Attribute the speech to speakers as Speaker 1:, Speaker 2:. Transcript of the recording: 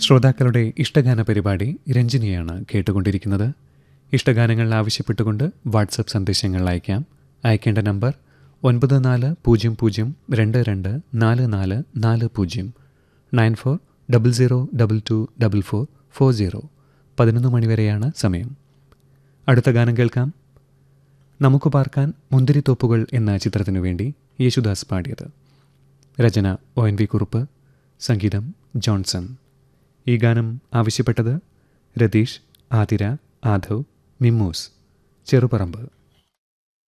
Speaker 1: ശ്രോതാക്കളുടെ ഇഷ്ടഗാന പരിപാടി രഞ്ജിനിയാണ് കേട്ടുകൊണ്ടിരിക്കുന്നത് ഇഷ്ടഗാനങ്ങൾ ആവശ്യപ്പെട്ടുകൊണ്ട് വാട്സപ്പ് സന്ദേശങ്ങൾ അയക്കാം അയക്കേണ്ട നമ്പർ ഒൻപത് നാല് പൂജ്യം പൂജ്യം രണ്ട് രണ്ട് നാല് നാല് നാല് പൂജ്യം nine four double zero double two double four four zero പതിനൊന്ന് മണിവരെയാണ് സമയം അടുത്ത ഗാനം കേൾക്കാം നമുക്ക് പാർക്കാൻ മുന്തിരിത്തോപ്പുകൾ എന്ന ചിത്രത്തിനു വേണ്ടി യേശുദാസ് പാടിയത് രചന ഒ എൻ വി കുറുപ്പ് സംഗീതം ജോൺസൺ ഈ ഗാനം ആവശ്യപ്പെട്ടത് രതീഷ് ആതിര ആധവ് മിമ്മൂസ് ചെറുപറമ്പ്